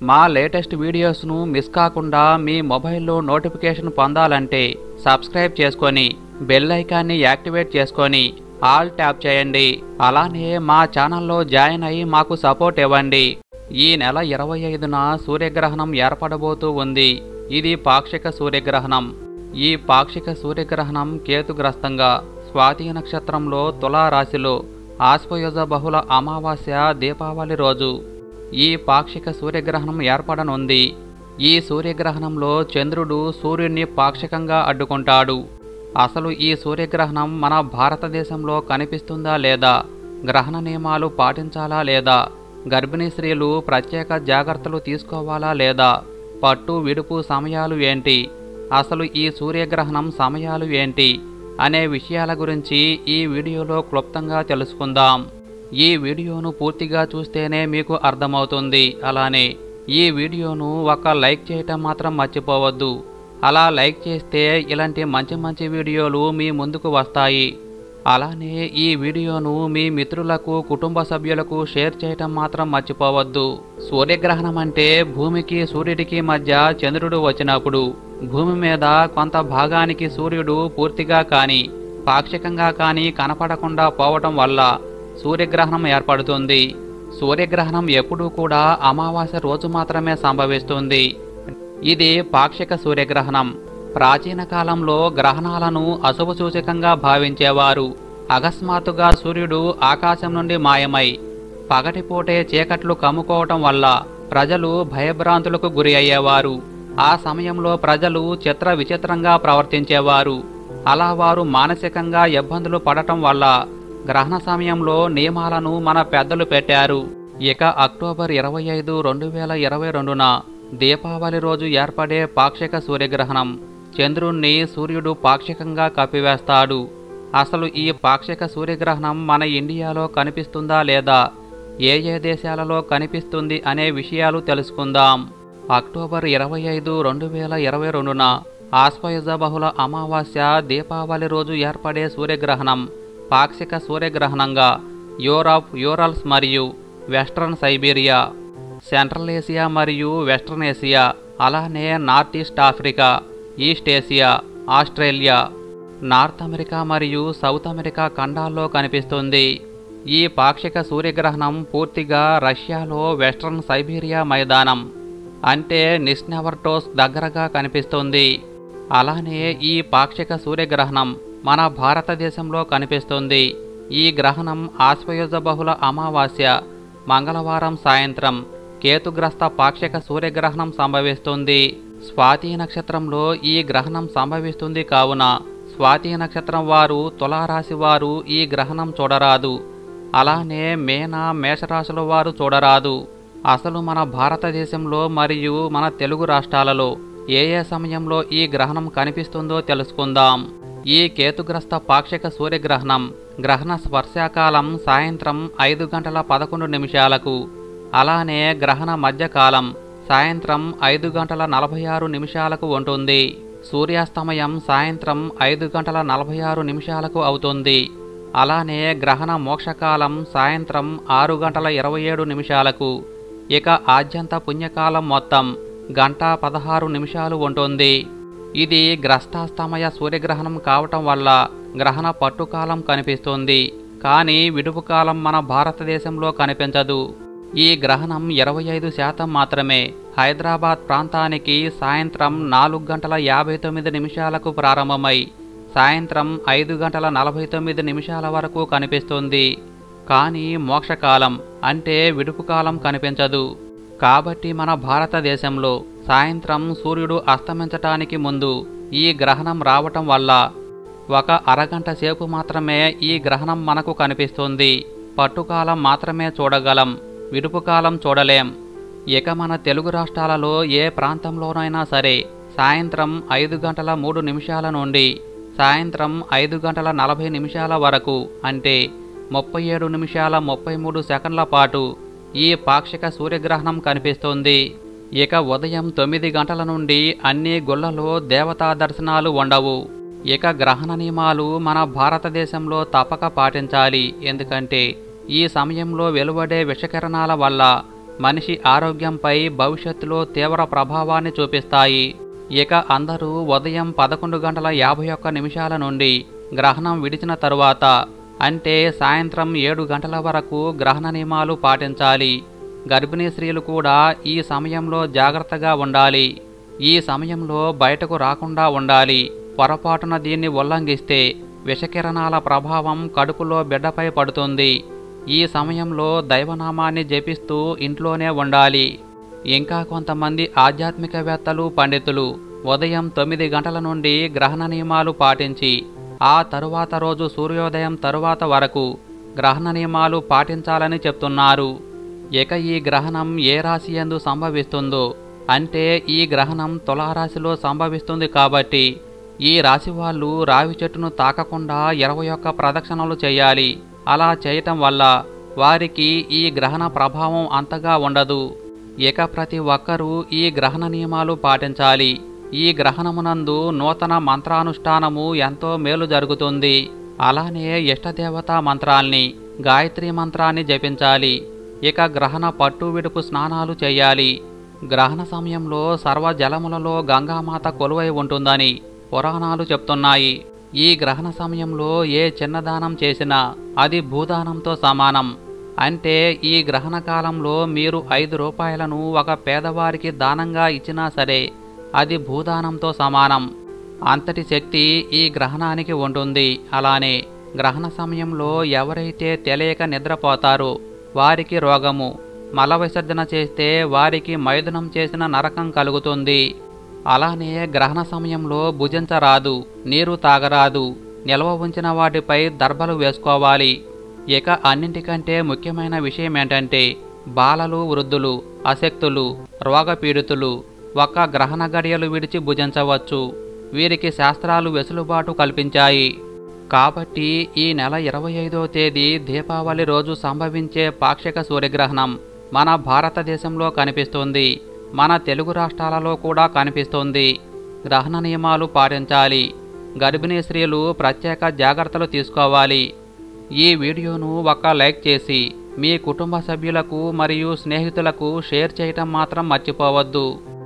మా latest వీడియోస్ను miss కాకుండా మీ మొబైల్లో నోటిఫికేషన్ పొందాలంటే సబ్స్క్రైబ్ చేసుకొని బెల్ ఐకాన్ని యాక్టివేట్ చేసుకొని ఆల్ ట్యాప్ చేయండి అలానే మా ఛానల్లో జాయిన్ అయ్యి మాకు సపోర్ట్ ఇవ్వండి ఈ నెల ఇరవై ఐదున సూర్యగ్రహణం ఏర్పడబోతూ ఉంది ఇది పాక్షిక సూర్యగ్రహణం ఈ పాక్షిక సూర్యగ్రహణం కేతుగ్రస్తంగా స్వాతి నక్షత్రంలో తులారాశిలో ఆశ్వయుజ బహుళ అమావాస్య దీపావళి రోజు ఈ పాక్షిక సూర్యగ్రహణం ఏర్పడనుంది ఈ సూర్యగ్రహణంలో చంద్రుడు సూర్యుడిని పాక్షికంగా అడ్డుకుంటాడు అసలు ఈ సూర్యగ్రహణం మన భారతదేశంలో కనిపిస్తుందా లేదా గ్రహణ నియమాలు పాటించాలా లేదా గర్భిణీ స్త్రీలు ప్రత్యేక జాగ్రత్తలు తీసుకోవాలా లేదా పట్టు విడుపు సమయాలు ఏంటి అసలు ఈ సూర్యగ్రహణం సమయాలు ఏంటి అనే విషయాల గురించి ఈ వీడియోలో క్లుప్తంగా తెలుసుకుందాం ఈ వీడియోను పూర్తిగా చూస్తేనే మీకు అర్థమవుతుంది అలానే ఈ వీడియోను ఒక లైక్ చేయటం మాత్రం మర్చిపోవద్దు అలా లైక్ చేస్తే ఇలాంటి మంచి మంచి వీడియోలు మీ ముందుకు వస్తాయి అలానే ఈ వీడియోను మీ మిత్రులకు కుటుంబ సభ్యులకు షేర్ చేయటం మాత్రం మర్చిపోవద్దు సూర్యగ్రహణం అంటే భూమికి సూర్యుడికి మధ్య చంద్రుడు వచ్చినప్పుడు భూమి మీద కొంత భాగానికి సూర్యుడు పూర్తిగా కానీ పాక్షికంగా కానీ కనపడకుండా పోవటం వల్ల సూర్యగ్రహణం ఏర్పడుతుంది సూర్యగ్రహణం ఎప్పుడూ కూడా అమావాస్య రోజు మాత్రమే సంభవిస్తుంది ఇది పాక్షిక సూర్యగ్రహణం ప్రాచీన కాలంలో గ్రహణాలను అశుభ సూచకంగా భావించేవారు అకస్మాత్తుగా సూర్యుడు ఆకాశం నుండి మాయమై పగటిపూటే చీకట్లు కమ్ముకోవటం వల్ల ప్రజలు భయభ్రాంతులకు గురి అయ్యేవారు ఆ సమయంలో ప్రజలు చిత్ర విచిత్రంగా ప్రవర్తించేవారు అలా వారు మానసికంగా ఇబ్బందులు పడటం వల్ల గ్రహణ సమయంలో నియమాలను మన పెద్దలు పెట్టారు ఇక అక్టోబర్ ఇరవై ఐదు రెండు వేల ఇరవై రెండున దీపావళి రోజు ఏర్పడే పాక్షిక సూర్యగ్రహణం చంద్రుణ్ణి సూర్యుడు పాక్షికంగా కప్పివేస్తాడు అసలు ఈ పాక్షిక సూర్యగ్రహణం మన ఇండియాలో కనిపిస్తుందా లేదా ఏ ఏ దేశాలలో కనిపిస్తుంది అనే విషయాలు తెలుసుకుందాం అక్టోబర్ ఇరవై ఐదు రెండు వేల ఇరవై రెండున ఆశ్వయుజ బహుళ అమావాస్య దీపావళి రోజు ఏర్పడే సూర్యగ్రహణం పాక్షిక సూర్యగ్రహణంగా యూరప్ యూరల్స్ మరియు వెస్ట్రన్ సైబీరియా సెంట్రల్ ఏసియా మరియు వెస్ట్రన్ ఏసియా అలానే north east Africa east Asia Australia north America మరియు సౌత్ అమెరికా ఖండాల్లో కనిపిస్తుంది ఈ పాక్షిక సూర్యగ్రహణం పూర్తిగా రష్యాలో వెస్ట్రన్ సైబీరియా మైదానం అంటే నిస్నెవర్టోస్ దగ్గరగా కనిపిస్తుంది అలానే ఈ పాక్షిక సూర్యగ్రహణం మన భారతదేశంలో కనిపిస్తుంది ఈ గ్రహణం ఆశ్వయుజ బహుళ అమావాస్య మంగళవారం సాయంత్రం కేతుగ్రస్త పాక్షిక సూర్యగ్రహణం సంభవిస్తుంది స్వాతి నక్షత్రంలో ఈ గ్రహణం సంభవిస్తుంది కావున స్వాతి నక్షత్రం వారు తులారాశి వారు ఈ గ్రహణం చూడరాదు అలానే మేన మేషరాశుల వారు చూడరాదు అసలు మన భారతదేశంలో మరియు మన తెలుగు రాష్ట్రాలలో ఏ ఏ సమయంలో ఈ గ్రహణం కనిపిస్తుందో తెలుసుకుందాం ఈ కేతుగ్రస్త పాక్షిక సూర్యగ్రహణం గ్రహణ స్పర్శాకాలం సాయంత్రం ఐదు గంటల పదకొండు నిమిషాలకు అలానే గ్రహణ మధ్యకాలం సాయంత్రం ఐదు గంటల నలభై ఆరు నిమిషాలకు ఉంటుంది సూర్యాస్తమయం సాయంత్రం ఐదు గంటల నలభై ఆరు నిమిషాలకు అవుతుంది అలానే గ్రహణ మోక్షకాలం సాయంత్రం ఆరు గంటల ఇరవై ఏడు నిమిషాలకు ఇక ఆద్యంత పుణ్యకాలం మొత్తం గంట పదహారు నిమిషాలు ఉంటుంది ఇది గ్రస్తాస్తమయ సూర్యగ్రహణం కావటం వల్ల గ్రహణ పట్టుకాలం కనిపిస్తుంది కానీ విడుపు కాలం మన భారతదేశంలో కనిపించదు ఈ గ్రహణం ఇరవై ఐదు శాతం మాత్రమే హైదరాబాద్ ప్రాంతానికి సాయంత్రం నాలుగు గంటల యాభై తొమ్మిది నిమిషాలకు ప్రారంభమై సాయంత్రం ఐదు గంటల నలభై తొమ్మిది నిమిషాల వరకు కనిపిస్తుంది కానీ మోక్షకాలం అంటే విడుపు కాలం కనిపించదు కాబట్టి మన భారతదేశంలో సాయంత్రం సూర్యుడు అస్తమించటానికి ముందు ఈ గ్రహణం రావటం వల్ల ఒక అరగంట సేపు మాత్రమే ఈ గ్రహణం మనకు కనిపిస్తుంది పట్టుకాలం మాత్రమే చూడగలం విడుపు కాలం చూడలేం ఇక మన తెలుగు రాష్ట్రాలలో ఏ ప్రాంతంలోనైనా సరే సాయంత్రం ఐదు గంటల మూడు నిమిషాల నుండి సాయంత్రం ఐదు గంటల నలభై నిమిషాల వరకు అంటే ముప్పై ఏడు నిమిషాల ముప్పై మూడు సెకండ్ల పాటు ఈ పాక్షిక సూర్యగ్రహణం కనిపిస్తుంది ఇక ఉదయం తొమ్మిది గంటల నుండి అన్ని గుళ్ళలో దేవతా దర్శనాలు ఉండవు ఇక గ్రహణ నియమాలు మన భారతదేశంలో తప్పక పాటించాలి ఎందుకంటే ఈ సమయంలో వెలువడే విషకిరణాల వల్ల మనిషి ఆరోగ్యంపై భవిష్యత్తులో తీవ్ర ప్రభావాన్ని చూపిస్తాయి ఇక అందరూ ఉదయం పదకొండు గంటల యాభై ఒక్క నిమిషాల నుండి గ్రహణం విడిచిన తరువాత అంటే సాయంత్రం ఏడు గంటల వరకు గ్రహణ నియమాలు పాటించాలి గర్భిణీ స్త్రీలు కూడా ఈ సమయంలో జాగ్రత్తగా ఉండాలి ఈ సమయంలో బయటకు రాకుండా ఉండాలి పొరపాటున దీన్ని ఉల్లంఘిస్తే విషకిరణాల ప్రభావం కడుపులో బిడ్డపై పడుతుంది ఈ సమయంలో దైవనామాన్ని జపిస్తూ ఇంట్లోనే ఉండాలి ఇంకా కొంతమంది ఆధ్యాత్మికవేత్తలు పండితులు ఉదయం తొమ్మిది గంటల నుండి గ్రహణ నియమాలు పాటించి ఆ తరువాత రోజు సూర్యోదయం తరువాత వరకు గ్రహణ నియమాలు పాటించాలని చెప్తున్నారు ఇక ఈ గ్రహణం ఏ రాశి ఎందు సంభవిస్తుందో అంటే ఈ గ్రహణం తులారాశిలో సంభవిస్తుంది కాబట్టి ఈ రాశి వాళ్ళు రావి చెట్టును తాకకుండా ఇరవై ఒక్క ప్రదక్షిణలు చేయాలి అలా చేయటం వల్ల వారికి ఈ గ్రహణ ప్రభావం అంతగా ఉండదు ఇక ప్రతి ఒక్కరూ ఈ గ్రహణ నియమాలు పాటించాలి ఈ గ్రహణమునందు నూతన మంత్రానుష్ఠానము ఎంతో మేలు జరుగుతుంది అలానే ఇష్టదేవతా మంత్రాల్ని గాయత్రి మంత్రాన్ని జపించాలి ఇక గ్రహణ పట్టు విడుపు స్నానాలు చేయాలి గ్రహణ సమయంలో సర్వ జలములలో గంగామాత కొలువై ఉంటుందని పురాణాలు చెప్తున్నాయి ఈ గ్రహణ సమయంలో ఏ చిన్నదానం చేసినా అది భూదానంతో సమానం అంటే ఈ గ్రహణ కాలంలో మీరు ఐదు రూపాయలను ఒక పేదవారికి దానంగా ఇచ్చినా సరే అది భూదానంతో సమానం అంతటి శక్తి ఈ గ్రహణానికి ఉంటుంది అలానే గ్రహణ సమయంలో ఎవరైతే తెలియక నిద్రపోతారో వారికి రోగము మల విసర్జన చేస్తే వారికి మైథునం చేసిన నరకం కలుగుతుంది అలానే గ్రహణ సమయంలో భుజించరాదు నీరు తాగరాదు నిల్వ ఉంచిన వాటిపై దర్భలు వేసుకోవాలి ఇక అన్నింటికంటే ముఖ్యమైన విషయం ఏంటంటే బాలలు వృద్ధులు అశక్తులు రోగపీడితులు ఒక్క గ్రహణ గడియలు విడిచి భుజించవచ్చు వీరికి శాస్త్రాలు వెసులుబాటు కల్పించాయి కాబట్టి ఈ నెల ఇరవై ఐదో తేదీ దీపావళి రోజు సంభవించే పాక్షిక సూర్యగ్రహణం మన భారతదేశంలో కనిపిస్తుంది మన తెలుగు రాష్ట్రాలలో కూడా కనిపిస్తుంది గ్రహణ నియమాలు పాటించాలి గర్భిణీ స్త్రీలు ప్రత్యేక జాగ్రత్తలు తీసుకోవాలి ఈ వీడియోను ఒక లైక్ చేసి మీ కుటుంబ సభ్యులకు మరియు స్నేహితులకు షేర్ చేయటం మాత్రం మర్చిపోవద్దు